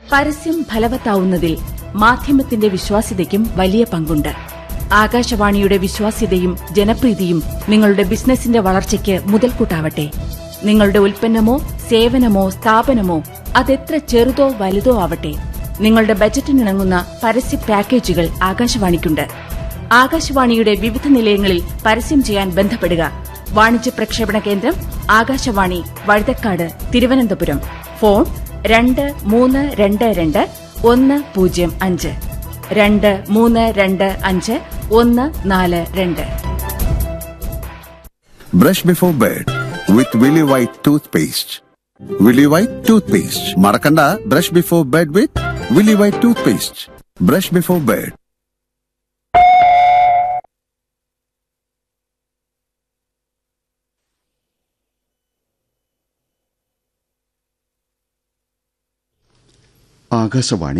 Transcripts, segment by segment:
പരസ്യം ഫലവത്താവുന്നതിൽ മാധ്യമത്തിന്റെ വിശ്വാസ്യതയ്ക്കും വലിയ പങ്കുണ്ട് ആകാശവാണിയുടെ വിശ്വാസ്യതയും ജനപ്രീതിയും നിങ്ങളുടെ ബിസിനസിന്റെ വളർച്ചയ്ക്ക് മുതൽക്കൂട്ടാവട്ടെ നിങ്ങളുടെ ഉൽപ്പന്നമോ സേവനമോ സ്ഥാപനമോ അതെത്ര ചെറുതോ വലുതോ ആവട്ടെ നിങ്ങളുടെ ബജറ്റിനിണങ്ങുന്ന പരസ്യ പാക്കേജുകൾ ആകാശവാണിക്കുണ്ട് ആകാശവാണിയുടെ വിവിധ നിലയങ്ങളിൽ പരസ്യം ചെയ്യാൻ ബന്ധപ്പെടുക വാണിജ്യ പ്രക്ഷേപണ കേന്ദ്രം ആകാശവാണി വഴുതക്കാട് തിരുവനന്തപുരം ഫോൺ രണ്ട് മൂന്ന് രണ്ട് രണ്ട് ഒന്ന് പൂജ്യം അഞ്ച് രണ്ട് മൂന്ന് രണ്ട് അഞ്ച് ഒന്ന് നാല് രണ്ട് Brush before bed with Willy White toothpaste. Willy White toothpaste. Marakanda, brush before bed with Willy White toothpaste. Brush before bed. Akashvani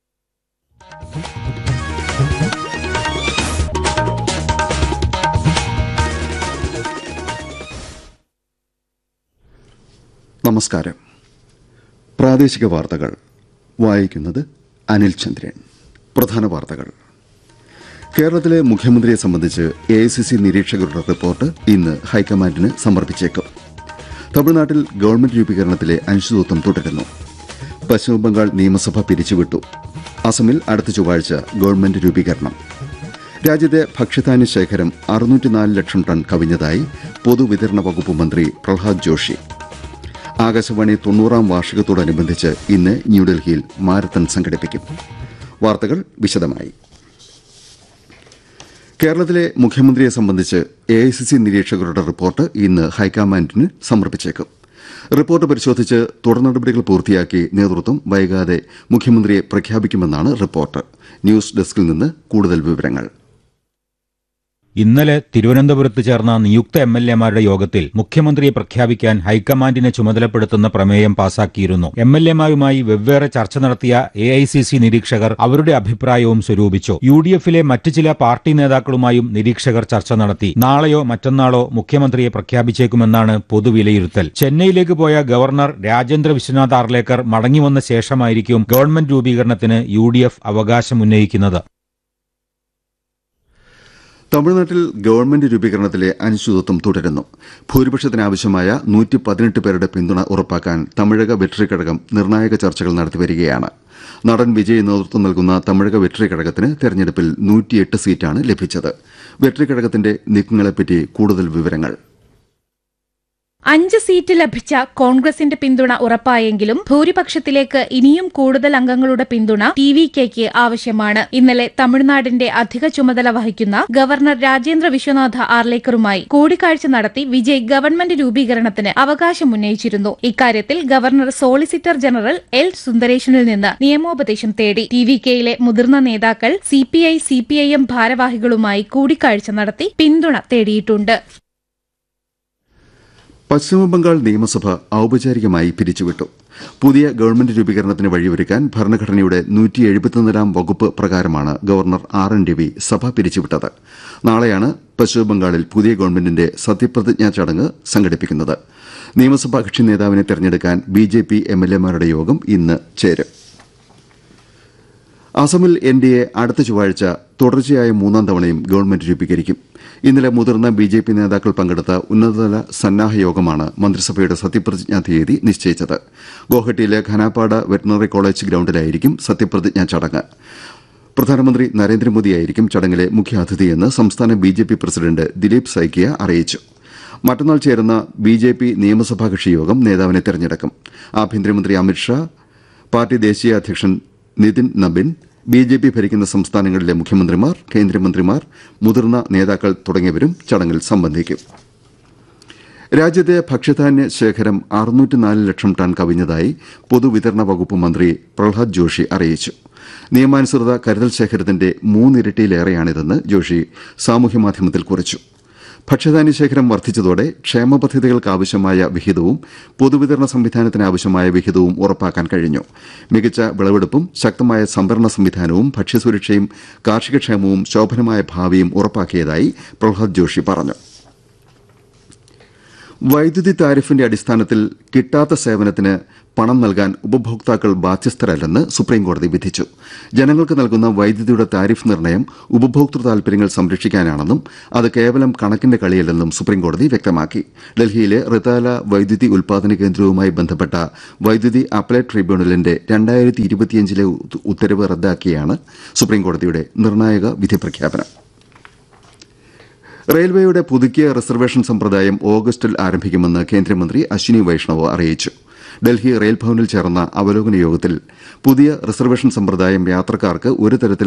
നമസ്കാരം പ്രാദേശിക വാർത്തകൾ വായിക്കുന്നത് അനിൽ ചന്ദ്രൻ പ്രധാന വാർത്തകൾ കേരളത്തിലെ മുഖ്യമന്ത്രിയെ സംബന്ധിച്ച് എ ഐ സി സി നിരീക്ഷകരുടെ റിപ്പോർട്ട് ഇന്ന് ഹൈക്കമാൻഡിന് സമർപ്പിച്ചേക്കും തമിഴ്നാട്ടിൽ ഗവൺമെന്റ് രൂപീകരണത്തിലെ അനിശ്ചിതത്വം തുടരുന്നു പശ്ചിമബംഗാൾ നിയമസഭ പിരിച്ചുവിട്ടു അസമിൽ അടുത്ത ചൊവ്വാഴ്ച ഗവൺമെന്റ് രൂപീകരണം രാജ്യത്തെ ഭക്ഷ്യധാന്യ ശേഖരം അറുന്നൂറ്റിനാല് ലക്ഷം ടൺ കവിഞ്ഞതായി പൊതുവിതരണ വകുപ്പ് മന്ത്രി പ്രഹ്ലാദ് ജോഷി ആകാശവാണി തൊണ്ണൂറാം വാർഷികത്തോടനുബന്ധിച്ച് ഇന്ന് ന്യൂഡൽഹിയിൽ മാരത്തൺ സംഘടിപ്പിക്കും വാർത്തകൾ വിശദമായി കേരളത്തിലെ മുഖ്യമന്ത്രിയെ സംബന്ധിച്ച് എ ഐ സി സി നിരീക്ഷകരുടെ റിപ്പോർട്ട് ഇന്ന് ഹൈക്കമാൻഡിന് സമർപ്പിച്ചേക്കും റിപ്പോർട്ട് പരിശോധിച്ച് തുടർ നടപടികൾ പൂർത്തിയാക്കി നേതൃത്വം വൈകാതെ മുഖ്യമന്ത്രിയെ പ്രഖ്യാപിക്കുമെന്നാണ് റിപ്പോർട്ട് ന്യൂസ് ഡെസ്കിൽ നിന്ന് കൂടുതൽ വിവരങ്ങൾ ഇന്നലെ തിരുവനന്തപുരത്ത് ചേർന്ന നിയുക്ത എം എൽ എമാരുടെ യോഗത്തിൽ മുഖ്യമന്ത്രിയെ പ്രഖ്യാപിക്കാൻ ഹൈക്കമാൻഡിനെ ചുമതലപ്പെടുത്തുന്ന പ്രമേയം പാസാക്കിയിരുന്നു എം എൽ എമാരുമായി വെവ്വേറെ ചർച്ച നടത്തിയ എ ഐ സി സി നിരീക്ഷകർ അവരുടെ അഭിപ്രായവും സ്വരൂപിച്ചു യു ഡി എഫിലെ മറ്റു ചില പാർട്ടി നേതാക്കളുമായും നിരീക്ഷകർ ചർച്ച നടത്തി നാളെയോ മറ്റന്നാളോ മുഖ്യമന്ത്രിയെ പ്രഖ്യാപിച്ചേക്കുമെന്നാണ് പൊതുവിലയിരുത്തൽ ചെന്നൈയിലേക്ക് പോയ ഗവർണർ രാജേന്ദ്ര വിശ്വനാഥ് ആർലേക്കർ മടങ്ങിവന്ന ശേഷമായിരിക്കും ഗവൺമെന്റ് രൂപീകരണത്തിന് യു ഡി എഫ് അവകാശമുന്നയിക്കുന്നത് തമിഴ്നാട്ടിൽ ഗവൺമെന്റ് രൂപീകരണത്തിലെ അനിശ്ചിതത്വം തുടരുന്നു ഭൂരിപക്ഷത്തിനാവശ്യമായ നൂറ്റി പതിനെട്ട് പേരുടെ പിന്തുണ ഉറപ്പാക്കാൻ തമിഴക വെട്രി ഘടകം നിർണായക ചർച്ചകൾ നടത്തിവരികയാണ് നടൻ വിജയ് നേതൃത്വം നൽകുന്ന തമിഴക വെട്രി ഘടകത്തിന് തെരഞ്ഞെടുപ്പിൽ നൂറ്റിയെട്ട് സീറ്റാണ് ലഭിച്ചത് വെട്രി ഘടകത്തിന്റെ നീക്കങ്ങളെപ്പറ്റി കൂടുതൽ വിവരങ്ങൾ അഞ്ച് സീറ്റ് ലഭിച്ച കോൺഗ്രസിന്റെ പിന്തുണ ഉറപ്പായെങ്കിലും ഭൂരിപക്ഷത്തിലേക്ക് ഇനിയും കൂടുതൽ അംഗങ്ങളുടെ പിന്തുണ ടി വി കെക്ക് ആവശ്യമാണ് ഇന്നലെ തമിഴ്നാടിന്റെ അധിക ചുമതല വഹിക്കുന്ന ഗവർണർ രാജേന്ദ്ര വിശ്വനാഥ ആർലേക്കറുമായി കൂടിക്കാഴ്ച നടത്തി വിജയ് ഗവൺമെന്റ് രൂപീകരണത്തിന് അവകാശമുന്നയിച്ചിരുന്നു ഇക്കാര്യത്തിൽ ഗവർണർ സോളിസിറ്റർ ജനറൽ എൽ സുന്ദരേഷനിൽ നിന്ന് നിയമോപദേശം തേടി ടി വി കെയിലെ മുതിർന്ന നേതാക്കൾ C P I C P I M ഭാരവാഹികളുമായി കൂടിക്കാഴ്ച നടത്തി പിന്തുണ തേടിയിട്ടുണ്ട് പശ്ചിമബംഗാൾ നിയമസഭ ഔപചാരികമായി പിരിച്ചുവിട്ടു പുതിയ ഗവൺമെന്റ് രൂപീകരണത്തിന് വഴിയൊരുക്കാൻ ഭരണഘടനയുടെ നൂറ്റി എഴുപത്തിയൊന്നിലാം വകുപ്പ് പ്രകാരമാണ് ഗവർണർ ആർ എൻ രവി സഭ പിരിച്ചുവിട്ടത് നാളെയാണ് പശ്ചിമബംഗാളിൽ പുതിയ ഗവൺമെന്റിന്റെ സത്യപ്രതിജ്ഞാ ചടങ്ങ് സംഘടിപ്പിക്കുന്നത് നിയമസഭാ കക്ഷി നേതാവിനെ തെരഞ്ഞെടുക്കാൻ B J P M L എമാരുടെ യോഗം ഇന്ന് ചേരും അസമിൽ എൻ ഡി എ അടുത്ത ചൊവ്വാഴ്ച തുടർച്ചയായ മൂന്നാം തവണയും ഗവൺമെന്റ് രൂപീകരിക്കും ഇന്നലെ മുതിർന്ന ബി ജെ പി നേതാക്കൾ പങ്കെടുത്ത ഉന്നതതല സന്നാഹ യോഗമാണ് മന്ത്രിസഭയുടെ സത്യപ്രതിജ്ഞാ തീയതി നിശ്ചയിച്ചത് ഗോഹട്ടിയിലെ ഖനാപ്പാട് വെറ്റിനറി കോളേജ് ഗ്രൌണ്ടിലായിരിക്കും സത്യപ്രതിജ്ഞാ ചടങ്ങ് പ്രധാനമന്ത്രി നരേന്ദ്രമോദിയായിരിക്കും ചടങ്ങിലെ മുഖ്യാതിഥിയെന്ന് സംസ്ഥാന B J P president Dileep Saikia അറിയിച്ചു മറ്റന്നാൾ ചേരുന്ന ബി ജെ പി നിയമസഭാ കക്ഷി യോഗം നേതാവിനെ തെരഞ്ഞെടുക്കും ആഭ്യന്തരമന്ത്രി അമിത്ഷാ പാർട്ടി ദേശീയ അധ്യക്ഷൻ Nitin Nabin B J P ഭരിക്കുന്ന സംസ്ഥാനങ്ങളിലെ മുഖ്യമന്ത്രിമാർ കേന്ദ്രമന്ത്രിമാർ മുതിർന്ന നേതാക്കൾ തുടങ്ങിയവരും ചടങ്ങിൽ സംബന്ധിക്കും രാജ്യത്തെ ഭക്ഷ്യധാന്യ ശേഖരം അറുന്നൂറ്റിനാല് ലക്ഷം ടൺ കവിഞ്ഞതായി പൊതുവിതരണ വകുപ്പ് മന്ത്രി പ്രഹ്ലാദ് ജോഷി അറിയിച്ചു നിയമാനുസൃത കരുതൽ ശേഖരത്തിന്റെ മൂന്നിരട്ടിയിലേറെയാണിതെന്ന് ജോഷി സാമൂഹ്യമാധ്യമത്തിൽ കുറിച്ചു ഭക്ഷ്യധാന്യ ശേഖരം വർദ്ധിച്ചതോടെ ക്ഷേമ പദ്ധതികൾക്ക് ആവശ്യമായ വിഹിതവും പൊതുവിതരണ സംവിധാനത്തിന് ആവശ്യമായ വിഹിതവും ഉറപ്പാക്കാൻ കഴിഞ്ഞു മികച്ച വിളവെടുപ്പും ശക്തമായ സംഭരണ സംവിധാനവും ഭക്ഷ്യസുരക്ഷയും കാർഷികക്ഷേമവും ശോഭനമായ ഭാവിയും ഉറപ്പാക്കിയതായി പ്രഹ്ലാദ് ജോഷി പറഞ്ഞു വൈദ്യുതി താരിഫിന്റെ അടിസ്ഥാനത്തിൽ കിട്ടാത്ത സേവനത്തിന് പണം നൽകാൻ ഉപഭോക്താക്കൾ ബാധ്യസ്ഥരല്ലെന്ന് സുപ്രീംകോടതി വിധിച്ചു ജനങ്ങൾക്ക് നൽകുന്ന വൈദ്യുതിയുടെ താരിഫ് നിർണ്ണയം ഉപഭോക്തൃ താൽപര്യങ്ങൾ സംരക്ഷിക്കാനാണെന്നും അത് കേവലം കണക്കിന്റെ കളിയല്ലെന്നും സുപ്രീംകോടതി വ്യക്തമാക്കി ഡൽഹിയിലെ റിതാല വൈദ്യുതി ഉൽപാദന കേന്ദ്രവുമായി ബന്ധപ്പെട്ട വൈദ്യുതി അപ്പലേറ്റ് ട്രിബ്യൂണലിന്റെ രണ്ടായിരത്തി ഇരുപത്തിയഞ്ചിലെ ഉത്തരവ് റദ്ദാക്കിയാണ് സുപ്രീംകോടതിയുടെ നിർണായക വിധി പ്രഖ്യാപനം റെയിൽവേയുടെ പുതുക്കിയ റിസർവേഷൻ സമ്പ്രദായം ഓഗസ്റ്റിൽ ആരംഭിക്കുമെന്ന് കേന്ദ്രമന്ത്രി അശ്വിനി വൈഷ്ണവ് അറിയിച്ചു ഡൽഹി റെയിൽ ഭവനിൽ ചേർന്ന അവലോകന യോഗത്തിൽ പുതിയ റിസർവേഷൻ സമ്പ്രദായം യാത്രക്കാർക്ക് ഒരു തരത്തിൽ